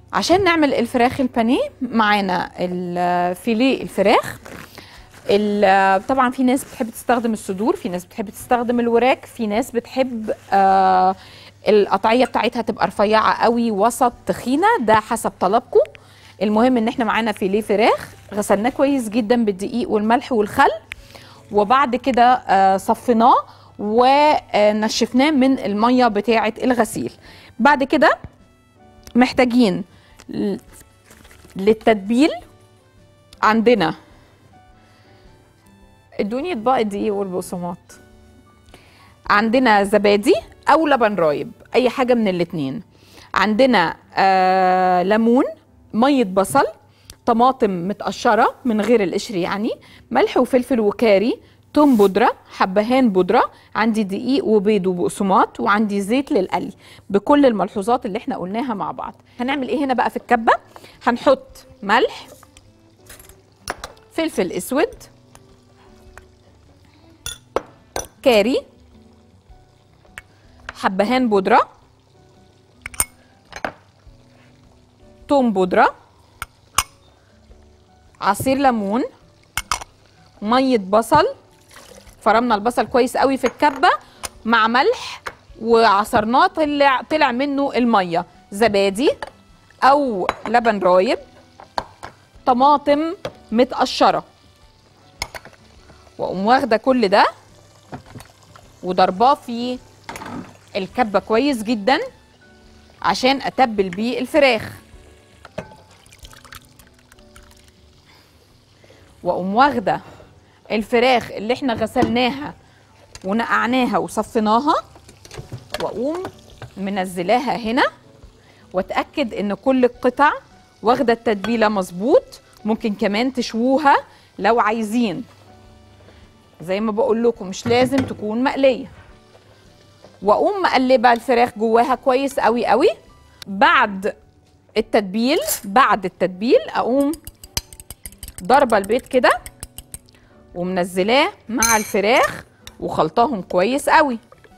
عشان نعمل الفراخ البانيه معانا الفيليه الفراخ ال- طبعا في ناس بتحب تستخدم الصدور في ناس بتحب تستخدم الوراك في ناس بتحب آه القطعيه بتاعتها تبقى رفيعه قوي وسط تخينه ده حسب طلبكم المهم ان احنا معانا فيليه فراخ غسلناه كويس جدا بالدقيق والملح والخل وبعد كده آه، صفيناه ونشفناه من الميه بتاعه الغسيل بعد كده محتاجين ل- للتتبيل عندنا ادوني اطباق الدقيق والبقسماط عندنا زبادي او لبن رايب اي حاجه من الاتنين عندنا آه ليمون ميه بصل طماطم متقشره من غير القشر يعني ملح وفلفل وكاري توم بودره حبهان بودره عندي دقيق وبيض وبقسماط وعندي زيت للقلي بكل الملحوظات اللي احنا قلناها مع بعض هنعمل ايه هنا بقى في الكبه هنحط ملح فلفل اسود كاري حبهان بودرة توم بودرة عصير ليمون مية بصل فرمنا البصل كويس قوي في الكبة مع ملح وعصرناه طلع طلع منه المية زبادي أو لبن رايب طماطم متقشرة وأقوم واخدة كل ده وضرباه في الكبه كويس جدا عشان اتبل بيه الفراخ واقوم واخده الفراخ اللي احنا غسلناها ونقعناها وصفيناها واقوم منزلاها هنا واتاكد ان كل القطع واخده التتبيله مظبوط ممكن كمان تشووها لو عايزين زي ما بقول لكم مش لازم تكون مقليه واقوم مقلبه الفراخ جواها كويس قوي قوي بعد التتبيل بعد التتبيل اقوم ضربه البيض كده ومنزلاه مع الفراخ وخلطاهم كويس قوي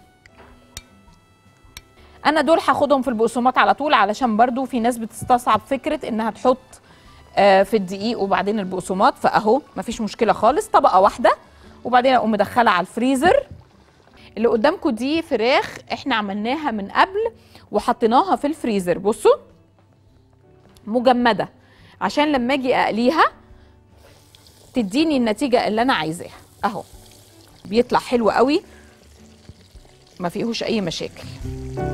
انا دول هاخدهم في البقسماط على طول علشان برضو في ناس بتستصعب فكره انها تحط آه، في الدقيق وبعدين البقسماط فاهو مفيش مشكله خالص طبقه واحده وبعدين اقوم مدخلها على الفريزر اللي قدامكم دي فراخ احنا عملناها من قبل وحطيناها في الفريزر بصوا مجمده عشان لما اجي اقليها تديني النتيجه اللي انا عايزاها اهو بيطلع حلو قوي ما فيهوش اي مشاكل